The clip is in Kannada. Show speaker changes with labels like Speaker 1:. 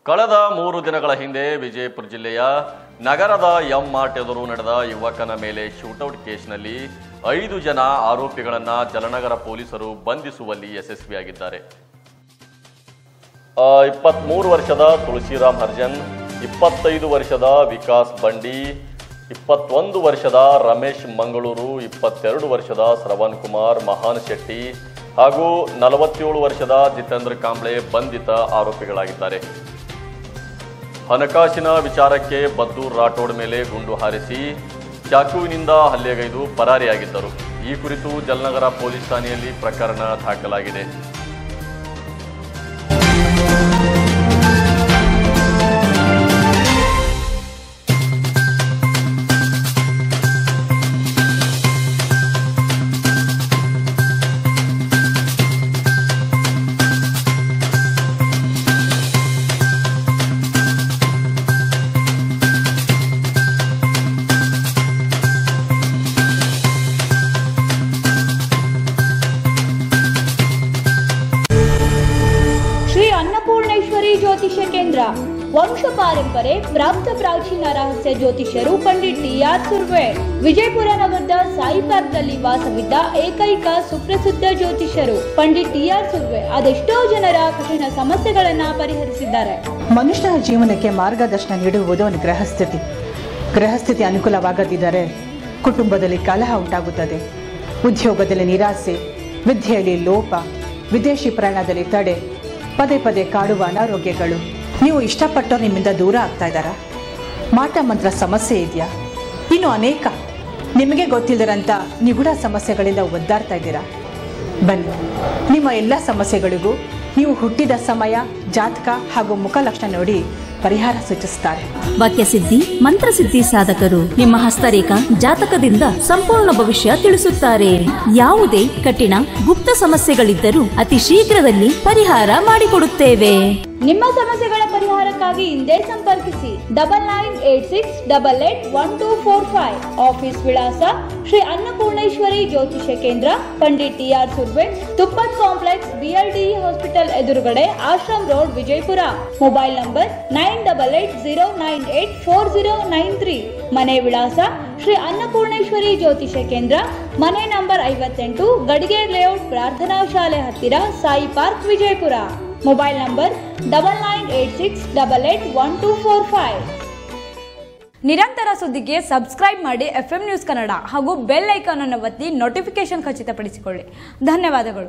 Speaker 1: ಕಳೆದ ಮೂರು ದಿನಗಳ ಹಿಂದೆ ವಿಜಯಪುರ ಜಿಲ್ಲೆಯ ನಗರದ ಎಂ ಮಾರ್ಟ್ ಎದುರು ನಡೆದ ಯುವಕನ ಮೇಲೆ ಶೂಟೌಟ್ ಕೇಸ್ನಲ್ಲಿ ಐದು ಜನ ಆರೋಪಿಗಳನ್ನ ಜಲನಗರ ಪೊಲೀಸರು ಬಂಧಿಸುವಲ್ಲಿ ಯಶಸ್ವಿಯಾಗಿದ್ದಾರೆ ಇಪ್ಪತ್ಮೂರು ವರ್ಷದ ತುಳಸಿರಾಮ್ ಹರ್ಜನ್ ಇಪ್ಪತ್ತೈದು ವರ್ಷದ ವಿಕಾಸ್ ಬಂಡಿ ಇಪ್ಪತ್ತೊಂದು ವರ್ಷದ ರಮೇಶ್ ಮಂಗಳೂರು ಇಪ್ಪತ್ತೆರಡು ವರ್ಷದ ಶ್ರವಣ್ ಕುಮಾರ್ ಮಹಾನ್ ಶೆಟ್ಟಿ ಹಾಗೂ ನಲವತ್ತೇಳು ವರ್ಷದ ಜಿತೇಂದ್ರ ಕಾಂಬ್ಳೆ ಬಂಧಿತ ಆರೋಪಿಗಳಾಗಿದ್ದಾರೆ ಹಣಕಾಸಿನ ವಿಚಾರಕ್ಕೆ ಬದ್ದೂರ್ ರಾಠೋಡ್ ಮೇಲೆ ಗುಂಡು ಹಾರಿಸಿ ಚಾಕುವಿನಿಂದ ಹಲ್ಲೆಗೈದು ಪರಾರಿಯಾಗಿದ್ದರು ಈ ಕುರಿತು ಜಲನಗರ ಪೊಲೀಸ್ ಠಾಣೆಯಲ್ಲಿ ಪ್ರಕರಣ ದಾಖಲಾಗಿದೆ
Speaker 2: ಶ್ರೀ ಅನ್ನಪೂರ್ಣೇಶ್ವರಿ ಜ್ಯೋತಿಷ್ಯ ಕೇಂದ್ರ ವಂಶ ಪಾರಂಪರೆ ಪ್ರಾಪ್ತ ಪ್ರಾಚೀನ ರಹಸ್ಯ ಜ್ಯೋತಿಷ್ಯರು ಪಂಡಿತ್ ಟಿ ಆರ್ ಸುರ್ವೆ ವಿಜಯಪುರ ನಗರದ ಸಾಯಿ ಪಾರ್ಕ್ನಲ್ಲಿ ವಾಸವಿದ್ದ ಏಕೈಕ ಸುಪ್ರಸಿದ್ಧ ಜ್ಯೋತಿಷ್ಯರು ಪಂಡಿತ್ ಟಿ ಆರ್ ಸುರ್ವೆ ಅದೆಷ್ಟೋ ಜನರ ಕಠಿಣ ಸಮಸ್ಯೆಗಳನ್ನ ಪರಿಹರಿಸಿದ್ದಾರೆ
Speaker 3: ಮನುಷ್ಯನ ಜೀವನಕ್ಕೆ ಮಾರ್ಗದರ್ಶನ ನೀಡುವುದು ಒಂದು ಗ್ರಹಸ್ಥಿತಿ ಗ್ರಹಸ್ಥಿತಿ ಅನುಕೂಲವಾಗದಿದ್ದರೆ ಕುಟುಂಬದಲ್ಲಿ ಕಲಹ ಉಂಟಾಗುತ್ತದೆ ಉದ್ಯೋಗದಲ್ಲಿ ನಿರಾಸೆ ವಿದ್ಯೆಯಲ್ಲಿ ಲೋಪ ವಿದೇಶಿ ಪ್ರಯಾಣದಲ್ಲಿ ತಡೆ ಪದೇ ಪದೇ ಕಾಡುವ ಅನಾರೋಗ್ಯಗಳು ನೀವು ಇಷ್ಟಪಟ್ಟವ್ರು ನಿಮ್ಮಿಂದ ದೂರ ಆಗ್ತಾ ಇದ್ದಾರಾ ಮಾಟ ಮಂತ್ರ ಸಮಸ್ಯೆ ಇದೆಯಾ ಇನ್ನು ಅನೇಕ ನಿಮಗೆ ಗೊತ್ತಿಲ್ಲದಂಥ ನಿಗೂಢ ಸಮಸ್ಯೆಗಳಿಂದ ಒದ್ದಾಡ್ತಾ ಇದ್ದೀರಾ ಬನ್ನಿ ನಿಮ್ಮ ಎಲ್ಲ ಸಮಸ್ಯೆಗಳಿಗೂ ನೀವು ಹುಟ್ಟಿದ ಸಮಯ ಜಾತಕ ಹಾಗೂ ಮುಖ ಲಕ್ಷಣ ನೋಡಿ ಪರಿಹಾರ ಸೂಚಿಸುತ್ತಾರೆ
Speaker 4: ವಾಕ್ಯಸಿದ್ಧಿ ಮಂತ್ರಸಿದ್ಧಿ ಸಾಧಕರು ನಿಮ್ಮ ಹಸ್ತರೇಖಾ ಜಾತಕದಿಂದ ಸಂಪೂರ್ಣ ಭವಿಷ್ಯ ತಿಳಿಸುತ್ತಾರೆ ಯಾವುದೇ ಕಠಿಣ ಗುಪ್ತ ಸಮಸ್ಯೆಗಳಿದ್ದರೂ ಅತಿ ಶೀಘ್ರದಲ್ಲಿ ಪರಿಹಾರ ಮಾಡಿಕೊಡುತ್ತೇವೆ
Speaker 2: ನಿಮ್ಮ ಸಮಸ್ಯೆಗಳ ಪರಿಹಾರಕ್ಕಾಗಿ ಹಿಂದೆ ಸಂಪರ್ಕಿಸಿ double nine eight six double eight one two four five office ವಿಳಾಸ ಶ್ರೀ ಅನ್ನಪೂರ್ಣೇಶ್ವರಿ ಜ್ಯೋತಿಷ್ಯ ಕೇಂದ್ರ ಪಂಡಿತ್ ಟಿ ಆರ್ ಸುರ್ವೆ ತುಪ್ಪತ್ ಕಾಂಪ್ಲೆಕ್ಸ್ ಬಿಎಲ್ಡಿಇ ಹಾಸ್ಪಿಟಲ್ ಎದುರುಗಡೆ Ashram road Vijayapura mobile number nine double eight zero nine eight four zero nine three ಮನೆ ವಿಳಾಸ ಶ್ರೀ ಅನ್ನಪೂರ್ಣೇಶ್ವರಿ ಜ್ಯೋತಿಷ್ಯ ಕೇಂದ್ರ ಮನೆ ನಂಬರ್ ಐವತ್ತೆಂಟು ಗಡಿಗೆ ಲೇಔಟ್ ಪ್ರಾರ್ಥನಾ ಶಾಲೆ ಹತ್ತಿರ Sai park Vijayapura mobile number double nine eight six double eight one two four five
Speaker 5: ನಿರಂತರ ಸುದ್ದಿಗೆ ಸಬ್ಸ್ಕ್ರೈಬ್ ಮಾಡಿ ಎಫ್ ನ್ಯೂಸ್ ಕನ್ನಡ ಹಾಗೂ ಬೆಲ್ ಐಕಾನ್ ಅನ್ನು ಒತ್ತಿ ನೋಟಿಫಿಕೇಶನ್ ಖಚಿತಪಡಿಸಿಕೊಳ್ಳಿ ಧನ್ಯವಾದಗಳು